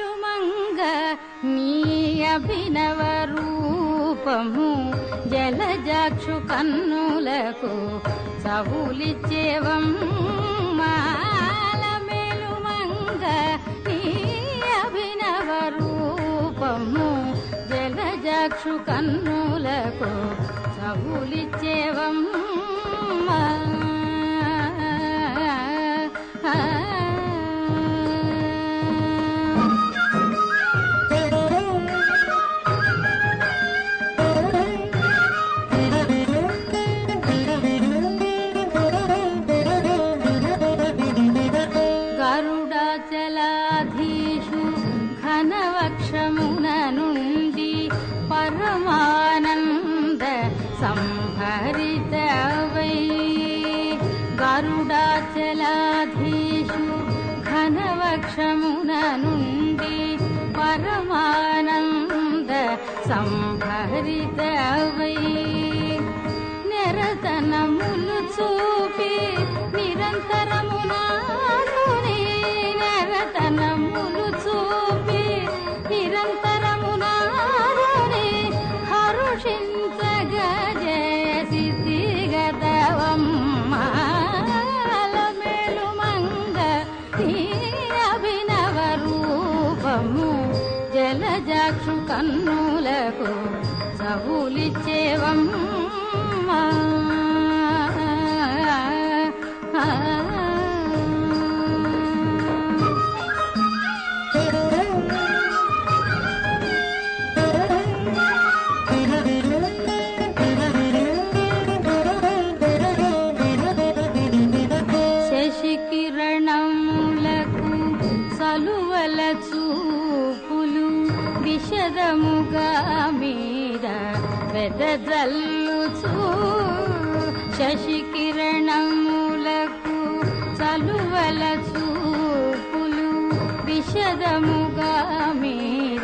మేలుమంగ నీ అభినవ రూపము జలజాక్షు కన్నులకు చవులిచ్చేవం మాల మేలుమంగ నీ అభినవ రూపము జలజాక్షు కన్నులకు చవులిచ్చేవం గరుడాచలాధీషు ఘనవక్షమున నుండి పరమానంద సంహరితవై గరుడాచలాధీషు ఘనవక్షమున నుండి పరమానంద సంహరితవై నిరతనములు చూపి నిరంతరమునాదుని నిరతనములు చూపి నిరంతరమునాదుని హరుషించగజేసి గతవమ్మాల మేలుమంగ నీ అభినవ రూపము జలజాక్షు కన్నులకు చవులిచ్చేవమ్మా శశి కిరణములకు సలువల చూపులు విషదముగా మీద వెదజల్లుచూ శశి కిరణములకు సలువల చూపులు విషదముగా మీద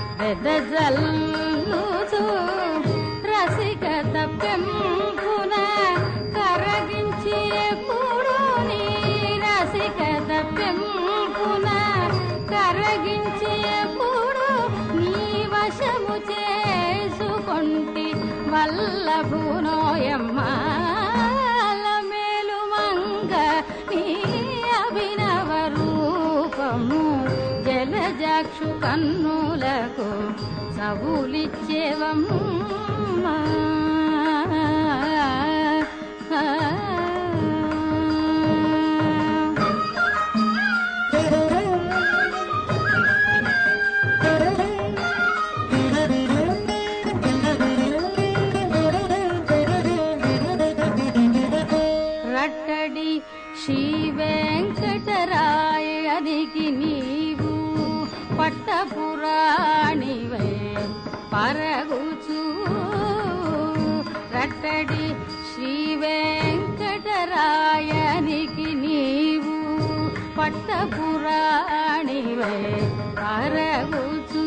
వెదజల్లుచూ రసికత పెంపున కరగించి ఎప్పుడు నీ రసికత పెంపున కరగించి ఎప్పుడు నీ వశము చేసుకొంటి వల్లభునోయమ్మ మేలుమంగ నీ అభినవ రూపము జలజాక్షు కన్నులకు సవులిచ్చేవమ్మా రట్టడి శ్రీ వెంకటరాయనికి నీవు పట్టపురాణివే పరగుచూ రట్టడి శ్రీ వెంకటరాయనికి నీవు పట్టపురాణివే పరగుచూ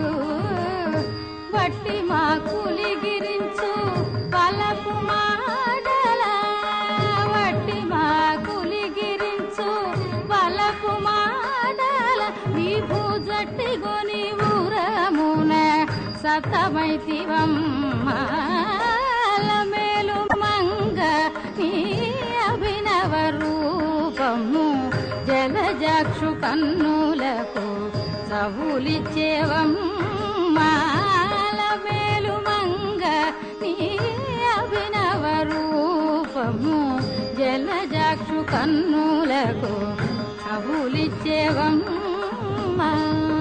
బట్టి మా కులిగిరించు పలపు మాటల వట్టి మా కులిగిరించు పలపు మాటల విభూ జట్టిగొని ఊరమున సతమైతివమ్మాల మేలు మంగ నీ అభినవ రూపము జలజాక్షు కన్నులకు సవులిచ్చేవమ్మాల మేలు మంగ నీ అభినవ రూపము జలజాక్షు కన్నులకు సవులిచ్చేవమ్మా